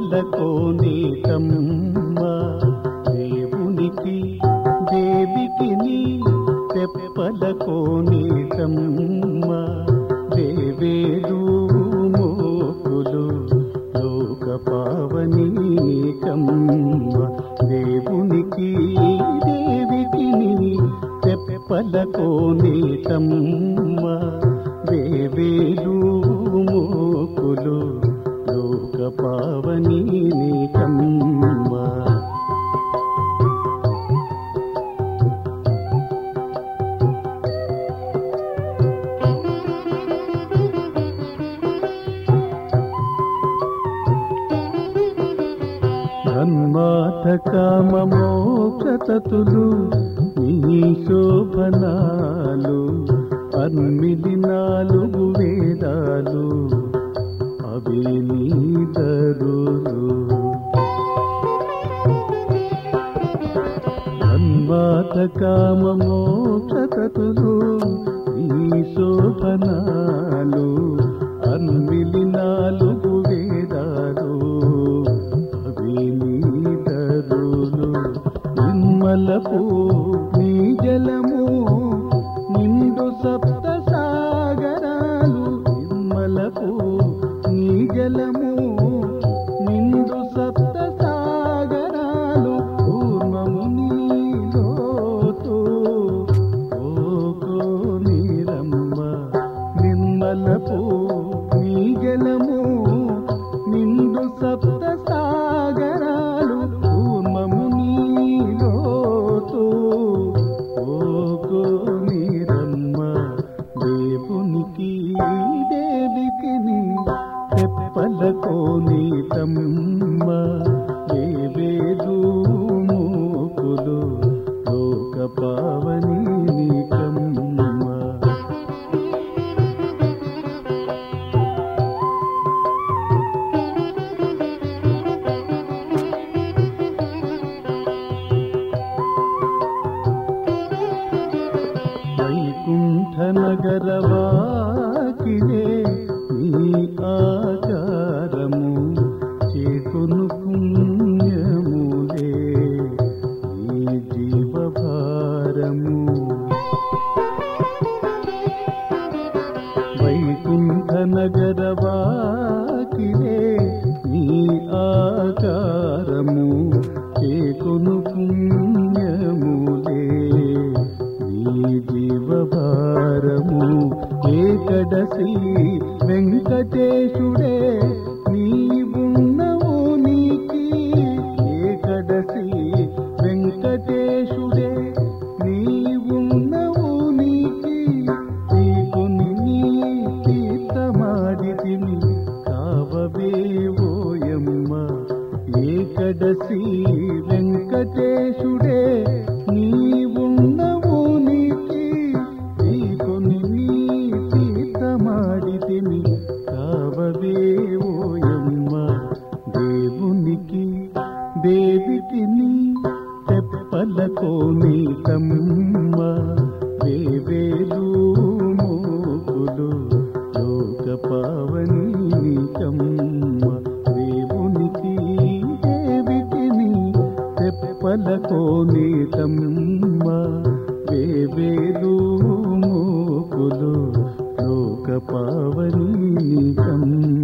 తెప్పలకోనేటమ్మ దేవునికి దేవికి నీ తెప్పలకోనేటమ్మ దేవేదు మోకులు లోక పావనీకమ్మ దేవునికి దేవికి నీ తెప్పలకోనేటమ్మ దేవేలు మోకులు లోక పావనీకమ్మ జన్మాత కామ మోక్షతతులు నీ శోభనాలు అన్మిది నాలుగు వేదాలు అవి నీ దరులు జన్మాత కామ మోక్షతతులు నీ శోభనాలు అన్మిలి నాలుగు వేదాలు అవి నీ దరులు నిమ్మలపు నీ జలము నిండు సప్త సాగరాలు నిమ్మలపు నీ జలము నిండు సప్త సాగరాలు పూర్వము నీలోతు ఓకో నీరమ్మ నిమ్మలపు నీ జలము నిండు సప్త సాగరాలు పూర్వము నీలోతు ఓకో నీరమ్మ దేవునికి దేవికి నీ తెప్పలకో నీతమ్మ దేవేదు మూకులు లోక పావని నీకమ్మ వైకుంఠ నగరవాకిలే నీ ఆచారము చేకును పుణ్యములే ఈ జీవభారము వైకుంఠ నగరవాకిలే నీ ఆచారము చేకును పుణ్యములే నీ జీవభారము ఏకడసి వెంకటేశుడే నీవున్నవు నీకి ఏకడసి వెంకటేశుడే నీవున్నవు నీకి నీకుని నీ తీర్థమాడితిమి కావవే ఓయమ్మ ఏకడసి వెంకటేశుడే నీవున్నవు నీకి నీకుని నీ తీర్థమాడితిమి కావవే ఓయమ్మ దేవునికి దేవికి నీ తెప్పలకో నీకమ్మ దేవేలు మోకులు లోక పావని నీకమ్మ దేవునికి దేవికి నీ తెప్పలకో నీకమ్మ దేవేలు మోకులు లోక పావని నీకమ్మ